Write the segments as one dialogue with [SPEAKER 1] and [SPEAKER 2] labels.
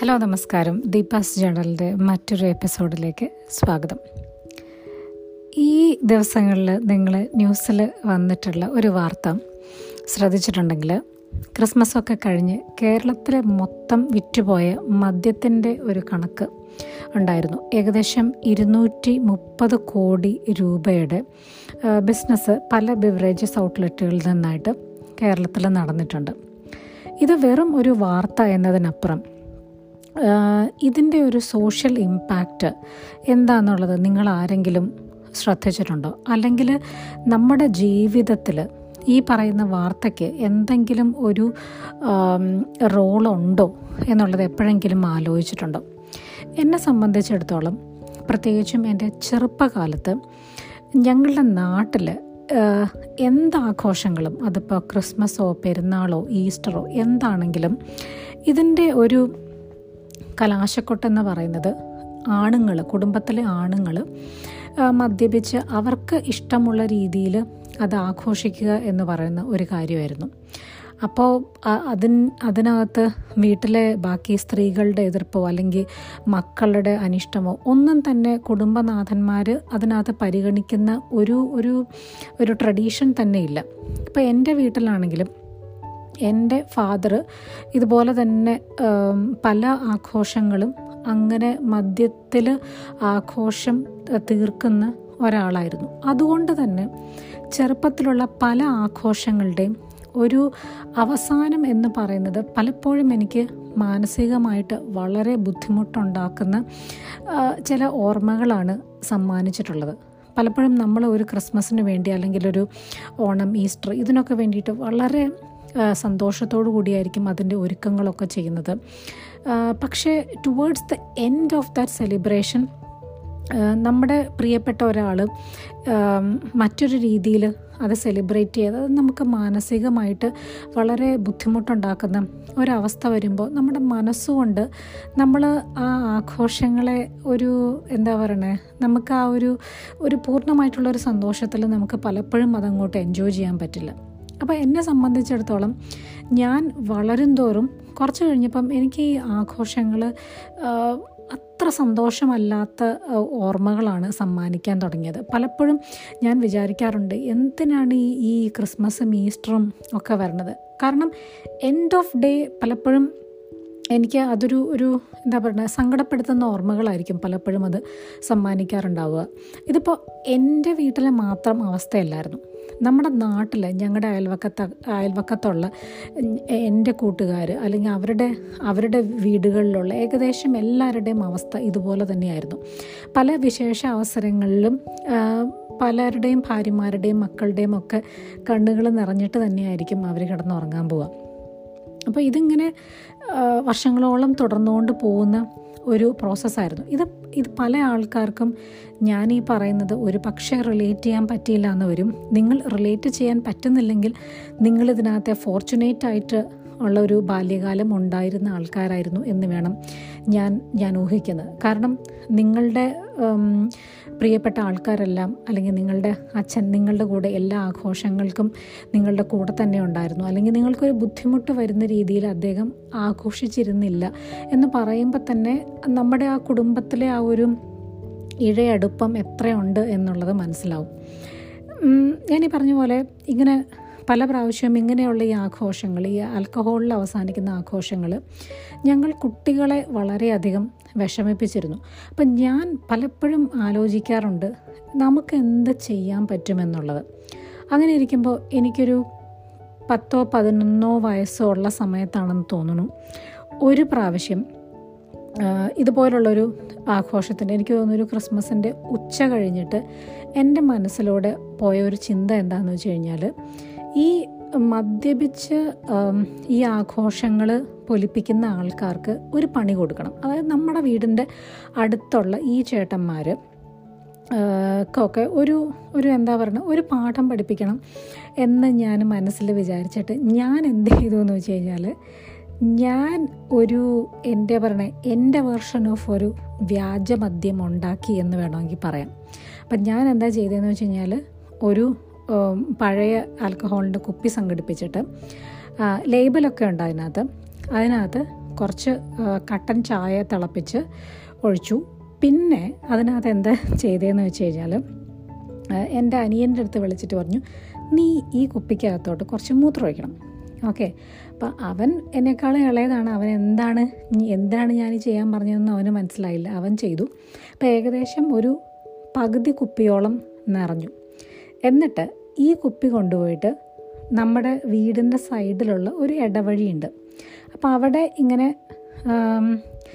[SPEAKER 1] Hello നമസ്കാരം ദീപാസ് ജേണലിൻ്റെ മറ്റൊരു എപ്പിസോഡിലേക്ക് സ്വാഗതം ഈ ദിവസങ്ങളിൽ നിങ്ങൾ ന്യൂസിൽ വന്നിട്ടുള്ള ഒരു വാർത്ത ശ്രദ്ധിച്ചിട്ടുണ്ടെങ്കിൽ ക്രിസ്മസ് ഒക്കെ കഴിഞ്ഞ് കേരളത്തിലെ മൊത്തം വിറ്റുപോയ മദ്യത്തിൻ്റെ ഒരു കണക്ക് ഉണ്ടായിരുന്നു ഏകദേശം ഇരുന്നൂറ്റി മുപ്പത് കോടി രൂപയുടെ ബിസിനസ് പല ബിവറേജസ് ഔട്ട്ലെറ്റുകളിൽ നിന്നായിട്ട് കേരളത്തിൽ നടന്നിട്ടുണ്ട് ഇത് വെറും ഒരു വാർത്ത എന്നതിനപ്പുറം ഇതിൻ്റെ ഒരു സോഷ്യൽ ഇമ്പാക്റ്റ് എന്താണെന്നുള്ളത് നിങ്ങൾ ആരെങ്കിലും ശ്രദ്ധിച്ചിട്ടുണ്ടോ അല്ലെങ്കിൽ നമ്മുടെ ജീവിതത്തിൽ ഈ പറയുന്ന വാർത്തയ്ക്ക് എന്തെങ്കിലും ഒരു റോളുണ്ടോ എന്നുള്ളത് എപ്പോഴെങ്കിലും ആലോചിച്ചിട്ടുണ്ടോ എന്നെ സംബന്ധിച്ചിടത്തോളം പ്രത്യേകിച്ചും എൻ്റെ ചെറുപ്പകാലത്ത് ഞങ്ങളുടെ നാട്ടിൽ എന്താഘോഷങ്ങളും അതിപ്പോൾ ക്രിസ്മസോ പെരുന്നാളോ ഈസ്റ്ററോ എന്താണെങ്കിലും ഇതിൻ്റെ ഒരു കലാശക്കൊട്ടെന്ന് പറയുന്നത് ആണുങ്ങൾ കുടുംബത്തിലെ ആണുങ്ങൾ മദ്യപിച്ച് അവർക്ക് ഇഷ്ടമുള്ള രീതിയിൽ അത് ആഘോഷിക്കുക എന്ന് പറയുന്ന ഒരു കാര്യമായിരുന്നു അപ്പോൾ അതിൻ അതിനകത്ത് വീട്ടിലെ ബാക്കി സ്ത്രീകളുടെ എതിർപ്പോ അല്ലെങ്കിൽ മക്കളുടെ അനിഷ്ടമോ ഒന്നും തന്നെ കുടുംബനാഥന്മാർ അതിനകത്ത് പരിഗണിക്കുന്ന ഒരു ഒരു ഒരു ട്രഡീഷൻ തന്നെ ഇല്ല ഇപ്പോൾ എൻ്റെ വീട്ടിലാണെങ്കിലും എൻ്റെ ഫാദർ ഇതുപോലെ തന്നെ പല ആഘോഷങ്ങളും അങ്ങനെ മദ്യത്തിൽ ആഘോഷം തീർക്കുന്ന ഒരാളായിരുന്നു അതുകൊണ്ട് തന്നെ ചെറുപ്പത്തിലുള്ള പല ആഘോഷങ്ങളുടെയും ഒരു അവസാനം എന്ന് പറയുന്നത് പലപ്പോഴും എനിക്ക് മാനസികമായിട്ട് വളരെ ബുദ്ധിമുട്ടുണ്ടാക്കുന്ന ചില ഓർമ്മകളാണ് സമ്മാനിച്ചിട്ടുള്ളത് പലപ്പോഴും നമ്മൾ ഒരു ക്രിസ്മസിന് വേണ്ടി അല്ലെങ്കിൽ ഒരു ഓണം ഈസ്റ്റർ ഇതിനൊക്കെ വേണ്ടിയിട്ട് വളരെ സന്തോഷത്തോടു കൂടിയായിരിക്കും അതിൻ്റെ ഒരുക്കങ്ങളൊക്കെ ചെയ്യുന്നത് പക്ഷേ towards the end of that celebration നമ്മുടെ പ്രിയപ്പെട്ട ഒരാൾ മറ്റൊരു രീതിയിൽ അത് സെലിബ്രേറ്റ് ചെയ്ത് അത് നമുക്ക് മാനസികമായിട്ട് വളരെ ബുദ്ധിമുട്ടുണ്ടാക്കുന്ന ഒരവസ്ഥ വരുമ്പോൾ നമ്മുടെ മനസ്സുകൊണ്ട് നമ്മൾ ആ ആഘോഷങ്ങളെ ഒരു എന്താ പറയണേ നമുക്ക് ആ ഒരു ഒരു പൂർണ്ണമായിട്ടുള്ള ഒരു സന്തോഷത്തിൽ നമുക്ക് പലപ്പോഴും അതങ്ങോട്ട് എൻജോയ് ചെയ്യാൻ പറ്റില്ല അപ്പോൾ എന്നെ സംബന്ധിച്ചിടത്തോളം ഞാൻ വളരും തോറും കുറച്ച് കഴിഞ്ഞപ്പം എനിക്ക് ഈ ആഘോഷങ്ങൾ അത്ര സന്തോഷമല്ലാത്ത ഓർമ്മകളാണ് സമ്മാനിക്കാൻ തുടങ്ങിയത് പലപ്പോഴും ഞാൻ വിചാരിക്കാറുണ്ട് എന്തിനാണ് ഈ ഈ ക്രിസ്മസും ഈസ്റ്ററും ഒക്കെ വരണത് കാരണം എൻഡ് ഓഫ് ഡേ പലപ്പോഴും എനിക്ക് അതൊരു ഒരു എന്താ പറയുക സങ്കടപ്പെടുത്തുന്ന ഓർമ്മകളായിരിക്കും പലപ്പോഴും അത് സമ്മാനിക്കാറുണ്ടാവുക ഇതിപ്പോൾ എൻ്റെ വീട്ടിലെ മാത്രം അവസ്ഥയല്ലായിരുന്നു നമ്മുടെ നാട്ടിൽ ഞങ്ങളുടെ അയൽവക്കത്ത അയൽവക്കത്തുള്ള എൻ്റെ കൂട്ടുകാർ അല്ലെങ്കിൽ അവരുടെ അവരുടെ വീടുകളിലുള്ള ഏകദേശം എല്ലാവരുടെയും അവസ്ഥ ഇതുപോലെ തന്നെയായിരുന്നു പല വിശേഷ അവസരങ്ങളിലും പലരുടെയും ഭാര്യമാരുടെയും മക്കളുടെയും ഒക്കെ കണ്ണുകൾ നിറഞ്ഞിട്ട് തന്നെയായിരിക്കും അവർ കിടന്നുറങ്ങാൻ പോവുക അപ്പോൾ ഇതിങ്ങനെ വർഷങ്ങളോളം തുടർന്നുകൊണ്ട് പോകുന്ന ഒരു പ്രോസസ്സായിരുന്നു ഇത് ഇത് പല ആൾക്കാർക്കും ഞാൻ ഈ പറയുന്നത് ഒരു പക്ഷേ റിലേറ്റ് ചെയ്യാൻ പറ്റിയില്ല എന്ന് വരും നിങ്ങൾ റിലേറ്റ് ചെയ്യാൻ പറ്റുന്നില്ലെങ്കിൽ നിങ്ങൾ ഇതിനകത്തെ ഫോർച്ചുനേറ്റ് ആയിട്ട് ഉള്ള ഒരു ബാല്യകാലം ഉണ്ടായിരുന്ന ആൾക്കാരായിരുന്നു എന്ന് വേണം ഞാൻ ഞാൻ ഊഹിക്കുന്നത് കാരണം നിങ്ങളുടെ പ്രിയപ്പെട്ട ആൾക്കാരെല്ലാം അല്ലെങ്കിൽ നിങ്ങളുടെ അച്ഛൻ നിങ്ങളുടെ കൂടെ എല്ലാ ആഘോഷങ്ങൾക്കും നിങ്ങളുടെ കൂടെ തന്നെ ഉണ്ടായിരുന്നു അല്ലെങ്കിൽ നിങ്ങൾക്കൊരു ബുദ്ധിമുട്ട് വരുന്ന രീതിയിൽ അദ്ദേഹം ആഘോഷിച്ചിരുന്നില്ല എന്ന് പറയുമ്പോൾ തന്നെ നമ്മുടെ ആ കുടുംബത്തിലെ ആ ഒരു ഇഴയടുപ്പം എത്രയുണ്ട് എന്നുള്ളത് മനസ്സിലാവും ഞാനീ പറഞ്ഞ പോലെ ഇങ്ങനെ പല പ്രാവശ്യവും ഇങ്ങനെയുള്ള ഈ ആഘോഷങ്ങൾ ഈ ആൽക്കഹോളിൽ അവസാനിക്കുന്ന ആഘോഷങ്ങൾ ഞങ്ങൾ കുട്ടികളെ വളരെയധികം വിഷമിപ്പിച്ചിരുന്നു അപ്പം ഞാൻ പലപ്പോഴും ആലോചിക്കാറുണ്ട് നമുക്ക് എന്ത് ചെയ്യാൻ പറ്റുമെന്നുള്ളത് അങ്ങനെ ഇരിക്കുമ്പോൾ എനിക്കൊരു പത്തോ പതിനൊന്നോ വയസ്സോ ഉള്ള സമയത്താണെന്ന് തോന്നുന്നു ഒരു പ്രാവശ്യം ഇതുപോലുള്ളൊരു ആഘോഷത്തിൻ്റെ എനിക്ക് തോന്നുന്നൊരു ക്രിസ്മസിൻ്റെ ഉച്ച കഴിഞ്ഞിട്ട് എൻ്റെ മനസ്സിലൂടെ പോയ ഒരു ചിന്ത എന്താണെന്ന് വെച്ച് കഴിഞ്ഞാൽ ഈ മദ്യപിച്ച് ഈ ആഘോഷങ്ങൾ പൊലിപ്പിക്കുന്ന ആൾക്കാർക്ക് ഒരു പണി കൊടുക്കണം അതായത് നമ്മുടെ വീടിൻ്റെ അടുത്തുള്ള ഈ ചേട്ടന്മാർ ഒക്കെ ഒരു ഒരു എന്താ പറയുക ഒരു പാഠം പഠിപ്പിക്കണം എന്ന് ഞാൻ മനസ്സിൽ വിചാരിച്ചിട്ട് ഞാൻ എന്ത് ചെയ്തു എന്ന് വെച്ച് കഴിഞ്ഞാൽ ഞാൻ ഒരു എൻ്റെ പറയണേ എൻ്റെ വേർഷൻ ഓഫ് ഒരു വ്യാജമദ്യം ഉണ്ടാക്കി എന്ന് വേണമെങ്കിൽ പറയാം അപ്പം ഞാൻ എന്താ ചെയ്തതെന്ന് വെച്ച് കഴിഞ്ഞാൽ ഒരു ഉം, പഴയ ആൽക്കഹോളിൻ്റെ കുപ്പി സംഘടിപ്പിച്ചിട്ട് ആ, ലേബലൊക്കെ ഉണ്ട് അതിനകത്ത് അതിനകത്ത് കുറച്ച് ആ, കട്ടൻ ചായ തിളപ്പിച്ച് ഒഴിച്ചു പിന്നെ അതിനകത്ത് എന്താ ചെയ്തതെന്ന് വെച്ച് കഴിഞ്ഞാൽ എൻ്റെ അനിയൻ്റെ അടുത്ത് വിളിച്ചിട്ട് പറഞ്ഞു നീ ഈ കുപ്പിക്കകത്തോട്ട് കുറച്ച് മൂത്രം ഒഴിക്കണം ഓക്കെ അപ്പം അവൻ എന്നെക്കാളും ഇളയതാണ് അവൻ എന്താണ് ഇനി എന്താണ് ഞാൻ ഈ ചെയ്യാൻ പറഞ്ഞതെന്ന് അവന് മനസ്സിലായില്ല അവൻ ചെയ്തു അപ്പം ഏകദേശം ഒരു പകുതി കുപ്പിയോളം നിറഞ്ഞു എന്നിട്ട് ഈ കുപ്പി കൊണ്ടുപോയിട്ട് നമ്മുടെ വീടിൻ്റെ സൈഡിലുള്ള ഒരു ഇടവഴിയുണ്ട് അപ്പോൾ അവിടെ ഇങ്ങനെ ആം,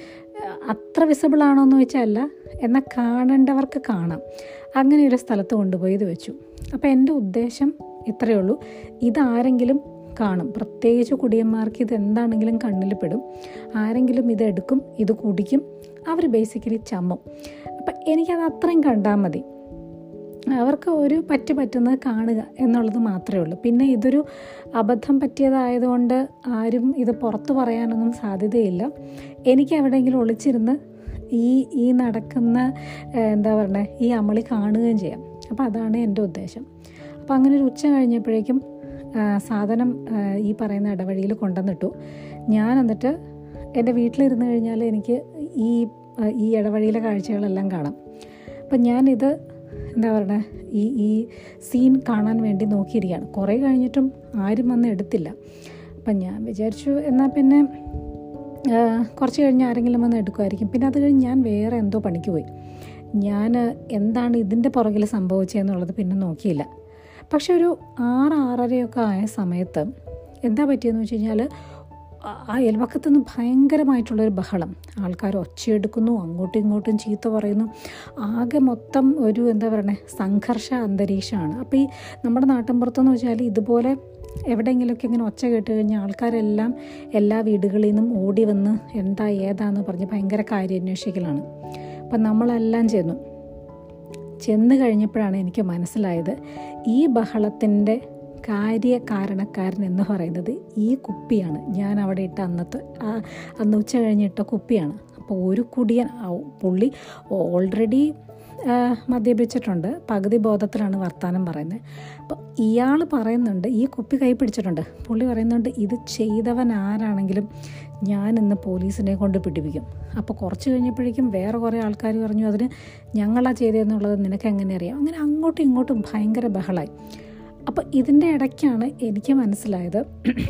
[SPEAKER 1] അത്ര വിസിബിൾ ആണോ എന്ന് വെച്ചാൽ അല്ല എന്നാൽ കാണേണ്ടവർക്ക് കാണാം അങ്ങനെ ഒരു സ്ഥലത്ത് കൊണ്ടുപോയി ഇത് വെച്ചു അപ്പോൾ എൻ്റെ ഉദ്ദേശം ഇത്രയേ ഉള്ളൂ ഇതാരെങ്കിലും കാണും പ്രത്യേകിച്ച് കുടിയന്മാർക്ക് ഇത് എന്താണെങ്കിലും കണ്ണിൽ പെടും ആരെങ്കിലും ഇത് എടുക്കും ഇത് കുടിക്കും അവർ ബേസിക്കലി ചമ്മും അപ്പം എനിക്കത് അത്രയും കണ്ടാൽ മതി അവർക്ക് ഒരു പറ്റ് പറ്റുന്നത് കാണുക എന്നുള്ളത് മാത്രമേ ഉള്ളൂ പിന്നെ ഇതൊരു അബദ്ധം പറ്റിയതായതുകൊണ്ട് ആരും ഇത് പുറത്തു പറയാനൊന്നും സാധ്യതയില്ല എനിക്ക് എവിടെയെങ്കിലും ഒളിച്ചിരുന്ന് ഈ ഈ നടക്കുന്ന ഏഹ്, എന്താ പറയുക ഈ അമളി കാണുകയും ചെയ്യാം അപ്പോൾ അതാണ് എൻ്റെ ഉദ്ദേശം അപ്പോൾ അങ്ങനെ ഒരു ഉച്ച കഴിഞ്ഞപ്പോഴേക്കും ആ, സാധനം ആ, ഈ പറയുന്ന ഇടവഴിയിൽ കൊണ്ടുവന്നിട്ടു ഞാൻ എന്നിട്ട് എൻ്റെ വീട്ടിലിരുന്ന് കഴിഞ്ഞാൽ എനിക്ക് ഈ ആ, ഈ ഇടവഴിയിലെ കാഴ്ചകളെല്ലാം കാണാം അപ്പം ഞാനിത് എന്താ പറയുക ഈ ഈ സീൻ കാണാൻ വേണ്ടി നോക്കിയിരിക്കുകയാണ് കുറേ കഴിഞ്ഞിട്ടും ആരും വന്ന് എടുത്തില്ല അപ്പം ഞാൻ വിചാരിച്ചു എന്നാൽ പിന്നെ ആ, കുറച്ച് കഴിഞ്ഞ് ആരെങ്കിലും വന്ന് എടുക്കുമായിരിക്കും പിന്നെ അത് കഴിഞ്ഞ് ഞാൻ വേറെ എന്തോ പണിക്ക് പോയി ഞാൻ എന്താണ് ഇതിൻ്റെ പുറകിൽ സംഭവിച്ചതെന്നുള്ളത് പിന്നെ നോക്കിയില്ല പക്ഷെ ഒരു ആറ് ആറരയൊക്കെ ആയ സമയത്ത് എന്താ പറ്റിയെന്ന് വെച്ച് കഴിഞ്ഞാൽ ആ- ആ അയൽവക്കത്ത് നിന്ന് ഭയങ്കരമായിട്ടുള്ളൊരു ബഹളം ആൾക്കാർ ഒച്ചയെടുക്കുന്നു അങ്ങോട്ടും ഇങ്ങോട്ടും ചീത്ത പറയുന്നു ആകെ മൊത്തം ഒരു എന്താ പറയണേ സംഘർഷ അന്തരീക്ഷമാണ് അപ്പോൾ ഈ നമ്മുടെ നാട്ടിൻപുറത്തെന്ന് വെച്ചാൽ ഇതുപോലെ എവിടെയെങ്കിലുമൊക്കെ ഇങ്ങനെ ഒച്ച കേട്ട് കഴിഞ്ഞാൽ ആൾക്കാരെല്ലാം എല്ലാ വീടുകളിൽ നിന്നും ഓടി വന്ന് എന്താ ഏതാന്ന് പറഞ്ഞ് ഭയങ്കര കാര്യാന്വേഷിക്കലാണ് അപ്പം നമ്മളെല്ലാം ചെന്നു ചെന്ന് കഴിഞ്ഞപ്പോഴാണ് എനിക്ക് മനസ്സിലായത് ഈ ബഹളത്തിൻ്റെ കാര്യ കാരണക്കാരൻ എന്ന് പറയുന്നത് ഈ കുപ്പിയാണ് ഞാൻ അവിടെ ഇട്ട അന്നത്തെ ആ അന്ന് ഉച്ച കഴിഞ്ഞിട്ട കുപ്പിയാണ് അപ്പോൾ ഒരു കുടിയൻ ആ, പുള്ളി ഓൾറെഡി മദ്യപിച്ചിട്ടുണ്ട് പകുതി ബോധത്തിലാണ് വർത്തമാനം പറയുന്നത് അപ്പോൾ ഇയാൾ പറയുന്നുണ്ട് ഈ കുപ്പി കൈ പിടിച്ചിട്ടുണ്ട് പുള്ളി പറയുന്നുണ്ട് ഇത് ചെയ്തവൻ ആരാണെങ്കിലും ഞാൻ ഇന്ന് പോലീസിനെ കൊണ്ട് പിടിപ്പിക്കും അപ്പോൾ കുറച്ച് കഴിഞ്ഞപ്പോഴേക്കും വേറെ കുറേ ആൾക്കാർ പറഞ്ഞു അതിന് ഞങ്ങളാ ചെയ്തതെന്നുള്ളത് നിനക്ക് എങ്ങനെ അറിയാം അങ്ങനെ അങ്ങോട്ടും ഇങ്ങോട്ടും ഭയങ്കര ബഹളായി അപ്പോൾ ഇതിൻ്റെ ഇടയ്ക്കാണ് എനിക്ക് മനസ്സിലായത്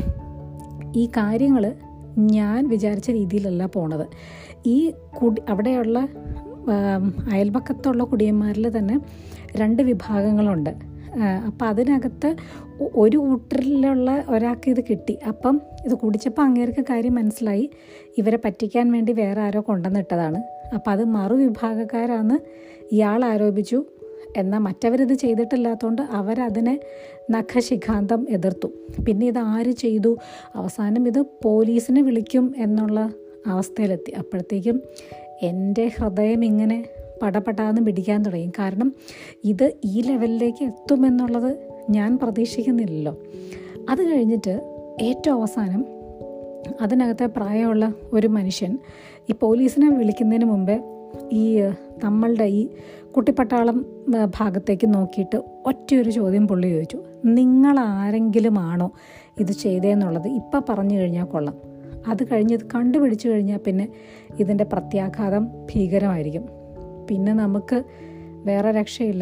[SPEAKER 1] ഈ കാര്യങ്ങൾ ഞാൻ വിചാരിച്ച രീതിയിലല്ല പോണത് ഈ കുടി അവിടെയുള്ള ആം, അയൽപക്കത്തുള്ള കുടിയന്മാരിൽ തന്നെ രണ്ട് വിഭാഗങ്ങളുണ്ട് അപ്പം അതിനകത്ത് ഒ- ഒരു കൂട്ടറിലുള്ള ഒരാൾക്ക് ഇത് കിട്ടി അപ്പം ഇത് കുടിച്ചപ്പോൾ അങ്ങേർക്ക് കാര്യം മനസ്സിലായി ഇവരെ പറ്റിക്കാൻ വേണ്ടി വേറെ ആരോ കൊണ്ടുവന്നിട്ടതാണ് അപ്പം അത് മറുവിഭാഗക്കാരാന്ന് ഇയാൾ ആരോപിച്ചു എന്നാൽ മറ്റവരിത് ചെയ്തിട്ടില്ലാത്തതുകൊണ്ട് അവരതിനെ നഖശിഖാന്തം എതിർത്തു പിന്നെ ഇത് ആര് ചെയ്തു അവസാനം ഇത് പോലീസിനെ വിളിക്കും എന്നുള്ള അവസ്ഥയിലെത്തി അപ്പോഴത്തേക്കും എൻ്റെ ഹൃദയം ഇങ്ങനെ പടപടാന്ന് പിടിക്കാൻ തുടങ്ങി കാരണം ഇത് ഈ ലെവലിലേക്ക് എത്തുമെന്നുള്ളത് ഞാൻ പ്രതീക്ഷിക്കുന്നില്ലല്ലോ അത് കഴിഞ്ഞിട്ട് ഏറ്റവും അവസാനം അതിനകത്തെ പ്രായമുള്ള ഒരു മനുഷ്യൻ ഈ പോലീസിനെ വിളിക്കുന്നതിന് മുമ്പേ ഈ ഏഹ്, നമ്മളുടെ ഈ കുട്ടിപ്പട്ടാളം ഏഹ്, ഭാഗത്തേക്ക് നോക്കിയിട്ട് ഒറ്റയൊരു ചോദ്യം പുള്ളി ചോദിച്ചു നിങ്ങൾ ആരെങ്കിലും ആണോ ഇത് ചെയ്തതെന്നുള്ളത് ഇപ്പം പറഞ്ഞു കഴിഞ്ഞാൽ കൊള്ളാം അത് കഴിഞ്ഞ് ഇത് കണ്ടുപിടിച്ചു കഴിഞ്ഞാൽ പിന്നെ ഇതിൻ്റെ പ്രത്യാഘാതം ഭീകരമായിരിക്കും പിന്നെ നമുക്ക് വേറെ രക്ഷയില്ല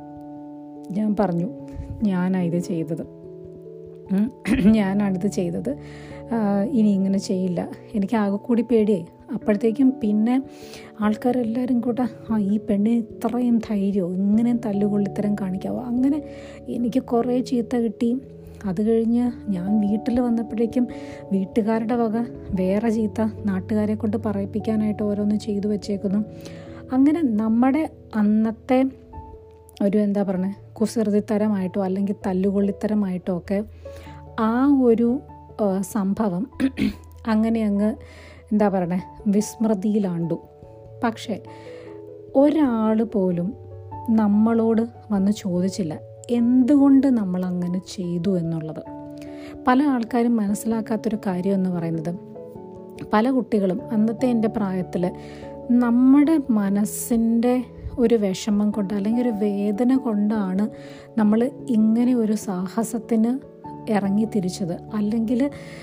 [SPEAKER 1] ഞാൻ പറഞ്ഞു ഞാനാണ് ഇത് ചെയ്തത് ഉം. ഞാനാണിത് ചെയ്തത് ആ, ഇനി ഇങ്ങനെ ചെയ്യില്ല എനിക്ക് ആകെ കൂടി പേടിയായി അപ്പോഴത്തേക്കും പിന്നെ ആൾക്കാരെല്ലാവരും കൂടെ ആ ഈ പെണ്ണിന് ഇത്രയും ധൈര്യമോ ഇങ്ങനെ തല്ലുകൊള്ളിത്തരം കാണിക്കാവോ അങ്ങനെ എനിക്ക് കുറേ ചീത്ത കിട്ടി അത് കഴിഞ്ഞ് ഞാൻ വീട്ടിൽ വന്നപ്പോഴേക്കും വീട്ടുകാരുടെ വക വേറെ ചീത്ത നാട്ടുകാരെ കൊണ്ട് പറയിപ്പിക്കാനായിട്ട് ഓരോന്ന് ചെയ്തു വെച്ചേക്കുന്നു അങ്ങനെ നമ്മുടെ അന്നത്തെ ഒരു എന്താ പറയുക കുസൃതിത്തരമായിട്ടോ അല്ലെങ്കിൽ തല്ലുകൊള്ളിത്തരമായിട്ടോ ഒക്കെ ആ ഒരു ആ, സംഭവം അങ്ങനെ അങ്ങ് എന്താ പറയണേ വിസ്മൃതിയിലാണ്ടു പക്ഷേ ഒരാൾ പോലും നമ്മളോട് വന്ന് ചോദിച്ചില്ല എന്തുകൊണ്ട് നമ്മൾ അങ്ങനെ ചെയ്തു എന്നുള്ളത് പല ആൾക്കാരും മനസ്സിലാക്കാത്തൊരു കാര്യം എന്ന് പറയുന്നത് പല കുട്ടികളും അന്നത്തെ എൻ്റെ പ്രായത്തിൽ നമ്മുടെ മനസ്സിൻ്റെ ഒരു വിഷമം കൊണ്ട് അല്ലെങ്കിൽ ഒരു വേദന കൊണ്ടാണ് നമ്മൾ ഇങ്ങനെ ഒരു സാഹസത്തിന് ഇറങ്ങി തിരിച്ചത് അല്ലെങ്കിൽ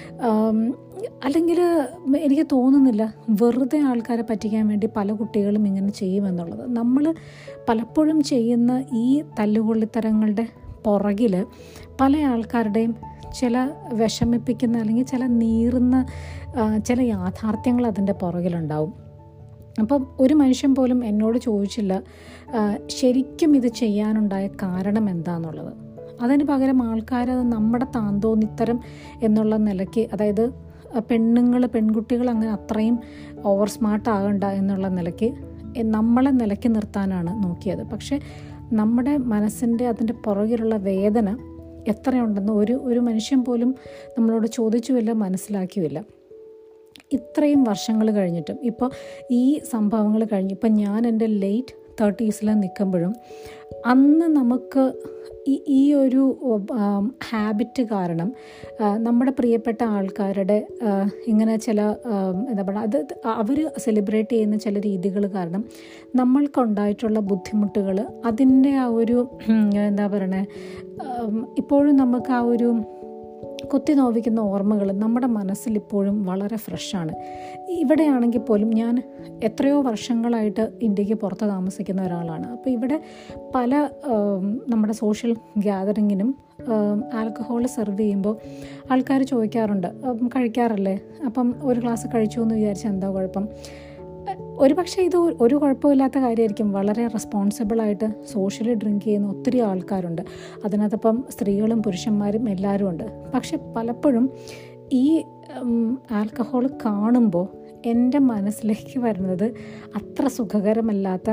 [SPEAKER 1] അല്ലെങ്കിൽ എനിക്ക് തോന്നുന്നില്ല വെറുതെ ആൾക്കാരെ പറ്റിക്കാൻ വേണ്ടി പല കുട്ടികളും ഇങ്ങനെ ചെയ്യുമെന്നുള്ളത് നമ്മൾ പലപ്പോഴും ചെയ്യുന്ന ഈ തല്ലുകൊള്ളിത്തരങ്ങളുടെ പുറകിൽ പല ആൾക്കാരുടെയും ചില വിഷമിപ്പിക്കുന്ന അല്ലെങ്കിൽ ചില നീറുന്ന ചില യാഥാർത്ഥ്യങ്ങൾ അതിൻ്റെ പുറകിലുണ്ടാവും അപ്പം ഒരു മനുഷ്യൻ പോലും എന്നോട് ചോദിച്ചില്ല ശരിക്കും ഇത് ചെയ്യാനുണ്ടായ കാരണം എന്താണെന്നുള്ളത് അതിന് പകരം ആൾക്കാർ അത് നമ്മുടെ താന്തോന്നിത്തരം എന്നുള്ള നിലയ്ക്ക് അതായത് പെണ്ണുങ്ങൾ പെൺകുട്ടികൾ അങ്ങനെ അത്രയും ഓവർ സ്മാർട്ട് ആകണ്ട എന്നുള്ള നിലയ്ക്ക് നമ്മളെ നിലയ്ക്ക് നിർത്താനാണ് നോക്കിയത് പക്ഷേ നമ്മുടെ മനസ്സിൻ്റെ അതിൻ്റെ പുറകിലുള്ള വേദന എത്രയുണ്ടെന്ന് ഒരു ഒരു മനുഷ്യൻ പോലും നമ്മളോട് ചോദിച്ചുമില്ല മനസ്സിലാക്കിയുമില്ല ഇത്രയും വർഷങ്ങൾ കഴിഞ്ഞിട്ടും ഇപ്പോൾ ഈ സംഭവങ്ങൾ കഴിഞ്ഞ് ഇപ്പം ഞാൻ എൻ്റെ ലേറ്റ് തേർട്ടീസിൽ നിൽക്കുമ്പോഴും അന്ന് നമുക്ക് ഈ ഈ ഒരു ഹാബിറ്റ് കാരണം നമ്മുടെ പ്രിയപ്പെട്ട ആൾക്കാരുടെ ഇങ്ങനെ ചില എന്താ പറയുക അത് അവർ സെലിബ്രേറ്റ് ചെയ്യുന്ന ചില രീതികൾ കാരണം നമ്മൾക്കുണ്ടായിട്ടുള്ള ബുദ്ധിമുട്ടുകൾ അതിൻ്റെ ആ ഒരു എന്താ പറയണേ ഇപ്പോഴും നമുക്ക് ആ ഒരു കുത്തി നോവിക്കുന്ന ഓർമ്മകൾ നമ്മുടെ മനസ്സിൽ ഇപ്പോഴും വളരെ ഫ്രഷാണ് ഇവിടെയാണെങ്കിൽ പോലും ഞാൻ എത്രയോ വർഷങ്ങളായിട്ട് ഇന്ത്യക്ക് പുറത്ത് താമസിക്കുന്ന ഒരാളാണ് അപ്പോൾ ഇവിടെ പല നമ്മുടെ സോഷ്യൽ ഗ്യാതറിങ്ങിനും ആൽക്കഹോൾ സെർവ് ചെയ്യുമ്പോൾ ആൾക്കാർ ചോദിക്കാറുണ്ട് കഴിക്കാറല്ലേ അപ്പം ഒരു ഗ്ലാസ് കഴിച്ചു എന്ന് വിചാരിച്ചാൽ എന്താ കുഴപ്പം ഒരു പക്ഷേ ഇത് ഒരു കുഴപ്പമില്ലാത്ത കാര്യമായിരിക്കും വളരെ റെസ്പോൺസിബിളായിട്ട് സോഷ്യലി ഡ്രിങ്ക് ചെയ്യുന്ന ഒത്തിരി ആൾക്കാരുണ്ട് അതിനകത്തിപ്പം സ്ത്രീകളും പുരുഷന്മാരും എല്ലാവരും ഉണ്ട് പക്ഷെ പലപ്പോഴും ഈ ആൽക്കഹോൾ കാണുമ്പോൾ എൻ്റെ മനസ്സിലേക്ക് വരുന്നത് അത്ര സുഖകരമല്ലാത്ത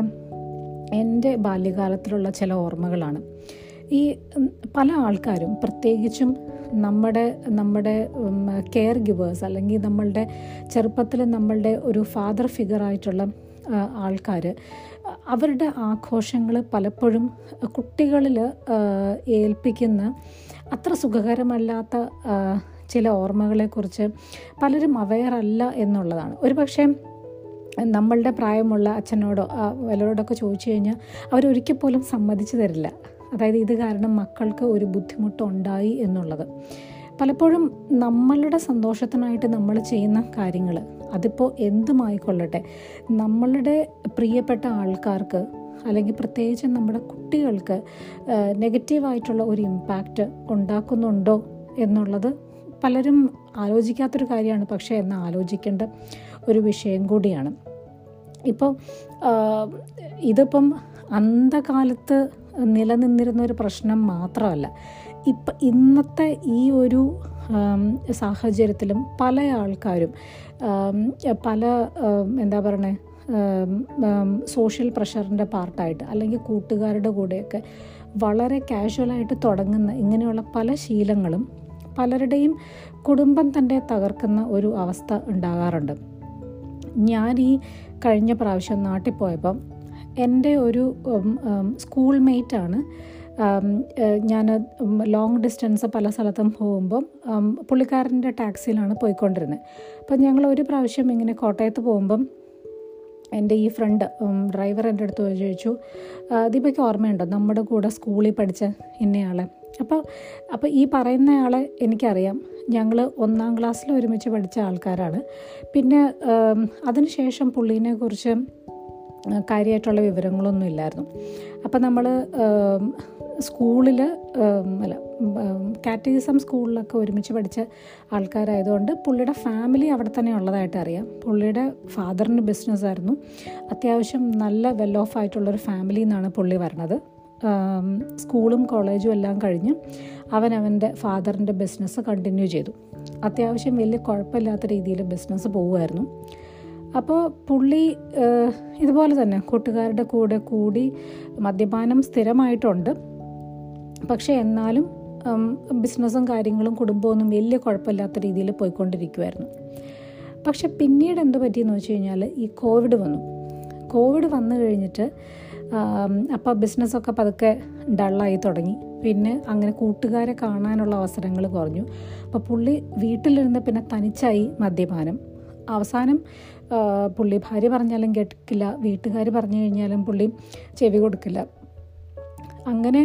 [SPEAKER 1] എൻ്റെ ബാല്യകാലത്തിലുള്ള ചില ഓർമ്മകളാണ് ഈ പല ആൾക്കാരും പ്രത്യേകിച്ചും നമ്മുടെ നമ്മുടെ കെയർ ഗിവേഴ്സ് അല്ലെങ്കിൽ നമ്മളുടെ ചെറുപ്പത്തിൽ നമ്മളുടെ ഒരു ഫാദർ ഫിഗറായിട്ടുള്ള ആൾക്കാർ അവരുടെ ആഘോഷങ്ങൾ പലപ്പോഴും കുട്ടികളിൽ ഏൽപ്പിക്കുന്ന അത്ര സുഖകരമല്ലാത്ത ചില ഓർമ്മകളെക്കുറിച്ച് പലരും അവെയർ അല്ല എന്നുള്ളതാണ് ഒരു പക്ഷേ നമ്മളുടെ പ്രായമുള്ള അച്ഛനോടോ വല്ലവരോടൊക്കെ ചോദിച്ചു കഴിഞ്ഞാൽ അവരൊരിക്കൽ പോലും സമ്മതിച്ചു തരില്ല അതായത് ഇത് കാരണം മക്കൾക്ക് ഒരു ബുദ്ധിമുട്ടുണ്ടായി എന്നുള്ളത് പലപ്പോഴും നമ്മളുടെ സന്തോഷത്തിനായിട്ട് നമ്മൾ ചെയ്യുന്ന കാര്യങ്ങൾ അതിപ്പോൾ എന്തുമായിക്കൊള്ളട്ടെ നമ്മളുടെ പ്രിയപ്പെട്ട ആൾക്കാർക്ക് അല്ലെങ്കിൽ പ്രത്യേകിച്ച് നമ്മുടെ കുട്ടികൾക്ക് നെഗറ്റീവായിട്ടുള്ള ഒരു ഇമ്പാക്റ്റ് ഉണ്ടാക്കുന്നുണ്ടോ എന്നുള്ളത് പലരും ആലോചിക്കാത്തൊരു കാര്യമാണ് പക്ഷേ എന്നാൽ ആലോചിക്കേണ്ട ഒരു വിഷയം കൂടിയാണ് ഇപ്പോൾ ഇതിപ്പം അന്ധകാലത്ത് നിലനിന്നിരുന്ന ഒരു പ്രശ്നം മാത്രമല്ല ഇപ്പം ഇന്നത്തെ ഈ ഒരു സാഹചര്യത്തിലും പല ആൾക്കാരും പല എന്താ പറയണേ സോഷ്യൽ പ്രഷറിൻ്റെ പാർട്ടായിട്ട് അല്ലെങ്കിൽ കൂട്ടുകാരുടെ കൂടെയൊക്കെ വളരെ കാഷ്വലായിട്ട് തുടങ്ങുന്ന ഇങ്ങനെയുള്ള പല ശീലങ്ങളും പലരുടെയും കുടുംബം തന്നെ തകർക്കുന്ന ഒരു അവസ്ഥ ഉണ്ടാകാറുണ്ട് ഞാൻ ഈ കഴിഞ്ഞ പ്രാവശ്യം നാട്ടിൽ പോയപ്പം എൻ്റെ ഒരു സ്കൂൾ മേറ്റാണ് ഞാൻ ലോങ് ഡിസ്റ്റൻസ് പല സ്ഥലത്തും പോകുമ്പം പുള്ളിക്കാരൻ്റെ ടാക്സിയിലാണ് പോയിക്കൊണ്ടിരുന്നത് അപ്പം ഞങ്ങൾ ഒരു പ്രാവശ്യം ഇങ്ങനെ കോട്ടയത്ത് പോകുമ്പം എൻ്റെ ഈ ഫ്രണ്ട് ഡ്രൈവർ എൻ്റെ അടുത്ത് ചോദിച്ചു ദീപയ്ക്ക് ഓർമ്മയുണ്ടോ നമ്മുടെ കൂടെ സ്കൂളിൽ പഠിച്ച ഇന്നയാളെ അപ്പോൾ അപ്പോൾ ഈ പറയുന്നയാളെ എനിക്കറിയാം ഞങ്ങൾ ഒന്നാം ക്ലാസ്സിൽ ഒരുമിച്ച് പഠിച്ച ആൾക്കാരാണ് പിന്നെ അതിനുശേഷം പുള്ളീനെ കുറിച്ച് കാര്യമായിട്ടുള്ള വിവരങ്ങളൊന്നും ഇല്ലായിരുന്നു അപ്പം നമ്മൾ സ്കൂളിൽ അല്ല കാറ്റഗിസം സ്കൂളിലൊക്കെ ഒരുമിച്ച് പഠിച്ച ആൾക്കാരായതുകൊണ്ട് പുള്ളിയുടെ ഫാമിലി അവിടെ തന്നെ ഉള്ളതായിട്ട് അറിയാം പുള്ളിയുടെ ഫാദറിന് ബിസിനസ്സായിരുന്നു അത്യാവശ്യം നല്ല വെൽ ഓഫ് ആയിട്ടുള്ളൊരു ഫാമിലിയിൽ നിന്നാണ് പുള്ളി വരണത് സ്കൂളും കോളേജും എല്ലാം കഴിഞ്ഞ് അവൻ അവൻ്റെ ഫാദറിൻ്റെ ബിസിനസ് കണ്ടിന്യൂ ചെയ്തു അത്യാവശ്യം വലിയ കുഴപ്പമില്ലാത്ത രീതിയിൽ ബിസിനസ് പോവുമായിരുന്നു അപ്പോൾ പുള്ളി ഇതുപോലെ തന്നെ കൂട്ടുകാരുടെ കൂടെ കൂടി മദ്യപാനം സ്ഥിരമായിട്ടുണ്ട് പക്ഷേ എന്നാലും ബിസിനസ്സും കാര്യങ്ങളും കുടുംബമൊന്നും വലിയ കുഴപ്പമില്ലാത്ത രീതിയിൽ പോയിക്കൊണ്ടിരിക്കുമായിരുന്നു പക്ഷെ പിന്നീട് എന്ത് പറ്റിയെന്ന് വെച്ച് കഴിഞ്ഞാൽ ഈ കോവിഡ് വന്നു കോവിഡ് വന്നു കഴിഞ്ഞിട്ട് അപ്പോൾ ബിസിനസ്സൊക്കെ പതുക്കെ ഡള്ളായി തുടങ്ങി പിന്നെ അങ്ങനെ കൂട്ടുകാരെ കാണാനുള്ള അവസരങ്ങൾ കുറഞ്ഞു അപ്പോൾ പുള്ളി വീട്ടിലിരുന്ന് പിന്നെ തനിച്ചായി മദ്യപാനം അവസാനം പുള്ളി ഭാര്യ പറഞ്ഞാലും കേട്ടില്ല വീട്ടുകാർ പറഞ്ഞു കഴിഞ്ഞാലും പുള്ളി ചെവി കൊടുക്കില്ല അങ്ങനെ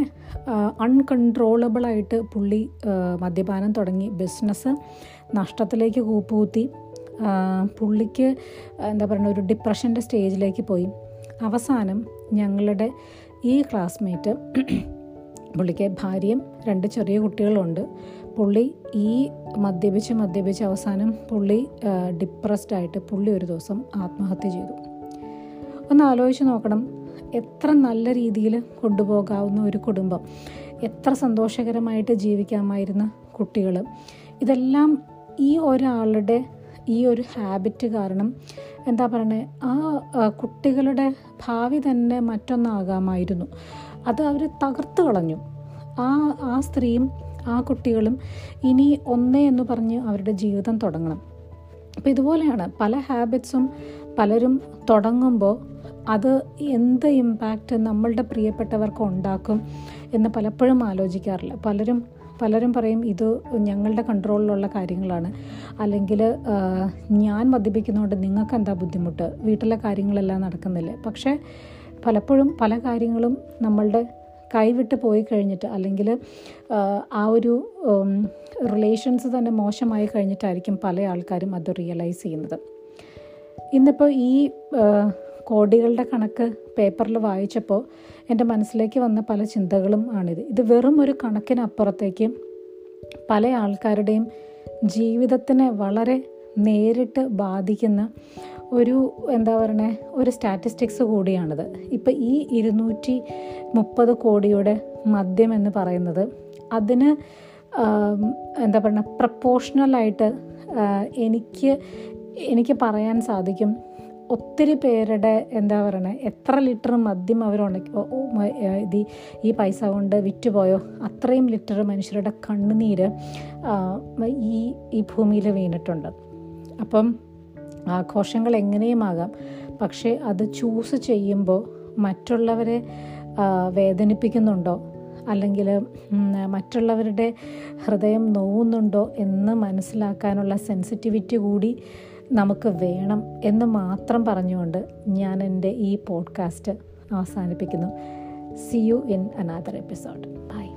[SPEAKER 1] അൺകൺട്രോളബിളായിട്ട് പുള്ളി ആ, മദ്യപാനം തുടങ്ങി ബിസിനസ് നഷ്ടത്തിലേക്ക് കൂപ്പുകുത്തി ആ, പുള്ളിക്ക് എന്താ പറയുക ഒരു ഡിപ്രഷൻ്റെ സ്റ്റേജിലേക്ക് പോയി അവസാനം ഞങ്ങളുടെ ഈ ക്ലാസ്മേറ്റ് പുള്ളിക്ക് ഭാര്യയും രണ്ട് ചെറിയ കുട്ടികളുണ്ട് പുള്ളി ഈ മദ്യപിച്ച് മദ്യപിച്ച് അവസാനം പുള്ളി ഡിപ്രസ്ഡ് ആയിട്ട് പുള്ളി ഒരു ദിവസം ആത്മഹത്യ ചെയ്തു ഒന്ന് ആലോചിച്ച് നോക്കണം എത്ര നല്ല രീതിയിൽ കൊണ്ടുപോകാവുന്ന ഒരു കുടുംബം എത്ര സന്തോഷകരമായിട്ട് ജീവിക്കാമായിരുന്ന കുട്ടികൾ ഇതെല്ലാം ഈ ഒരാളുടെ ഈ ഒരു ഹാബിറ്റ് കാരണം എന്താ പറയണേ ആ ആ, കുട്ടികളുടെ ഭാവി തന്നെ മറ്റൊന്നാകാമായിരുന്നു അത് അവർ തകർത്ത് കളഞ്ഞു ആ ആ സ്ത്രീയും ആ കുട്ടികളും ഇനി ഒന്നേ എന്ന് പറഞ്ഞ് അവരുടെ ജീവിതം തുടങ്ങണം അപ്പോൾ ഇതുപോലെയാണ് പല ഹാബിറ്റ്സും പലരും തുടങ്ങുമ്പോൾ അത് എന്ത് ഇമ്പാക്റ്റ് നമ്മളുടെ പ്രിയപ്പെട്ടവർക്ക് ഉണ്ടാക്കും എന്ന് പലപ്പോഴും ആലോചിക്കാറില്ല പലരും പലരും പറയും ഇത് ഞങ്ങളുടെ കൺട്രോളിലുള്ള കാര്യങ്ങളാണ് അല്ലെങ്കിൽ ഞാൻ മദ്യപിക്കുന്നതുകൊണ്ട് നിങ്ങൾക്ക് എന്താ ബുദ്ധിമുട്ട് വീട്ടിലെ കാര്യങ്ങളെല്ലാം നടക്കുന്നില്ലേ പക്ഷേ പലപ്പോഴും പല കാര്യങ്ങളും നമ്മളുടെ കൈവിട്ട് പോയി കഴിഞ്ഞിട്ട് അല്ലെങ്കിൽ ആ ഒരു റിലേഷൻസ് തന്നെ മോശമായി കഴിഞ്ഞിട്ടായിരിക്കും പല ആൾക്കാരും അത് റിയലൈസ് ചെയ്യുന്നത് ഇന്നിപ്പോൾ ഈ ആ, കോടികളുടെ കണക്ക് പേപ്പറിൽ വായിച്ചപ്പോൾ എൻ്റെ മനസ്സിലേക്ക് വന്ന പല ചിന്തകളും ആണിത് ഇത് വെറും ഒരു കണക്കിനപ്പുറത്തേക്ക് പല ആൾക്കാരുടെയും ജീവിതത്തിനെ വളരെ നേരിട്ട് ബാധിക്കുന്ന ഒരു എന്താ പറയണേ ഒരു സ്റ്റാറ്റിസ്റ്റിക്സ് കൂടിയാണിത് ഇപ്പം ഈ ഇരുന്നൂറ്റി മുപ്പത് കോടിയുടെ മദ്യം എന്ന് പറയുന്നത് അതിന് ആം, എന്താ പറയുക പ്രപ്പോർഷണലായിട്ട് എനിക്ക് എനിക്ക് പറയാൻ സാധിക്കും ഒത്തിരി പേരുടെ എന്താ പറയണേ എത്ര ലിറ്റർ മദ്യം അവർ ഉണക്കി ഓ- ഓ- മ- ഏ, ഇത് ഈ- ഈ പൈസ കൊണ്ട് വിറ്റുപോയോ അത്രയും ലിറ്റർ മനുഷ്യരുടെ കണ്ണുനീര് ആ, ഈ ഈ ഭൂമിയിൽ വീണിട്ടുണ്ട് അപ്പം ആഘോഷങ്ങൾ എങ്ങനെയുമാകാം പക്ഷേ അത് ചൂസ് ചെയ്യുമ്പോൾ മറ്റുള്ളവരെ ആ, വേദനിപ്പിക്കുന്നുണ്ടോ അല്ലെങ്കിൽ മറ്റുള്ളവരുടെ ഹൃദയം നോവുന്നുണ്ടോ എന്ന് മനസ്സിലാക്കാനുള്ള സെൻസിറ്റിവിറ്റി കൂടി നമുക്ക് വേണം എന്ന് മാത്രം പറഞ്ഞുകൊണ്ട് ഞാൻ എൻ്റെ ഈ പോഡ്കാസ്റ്റ് അവസാനിപ്പിക്കുന്നു see you in another episode by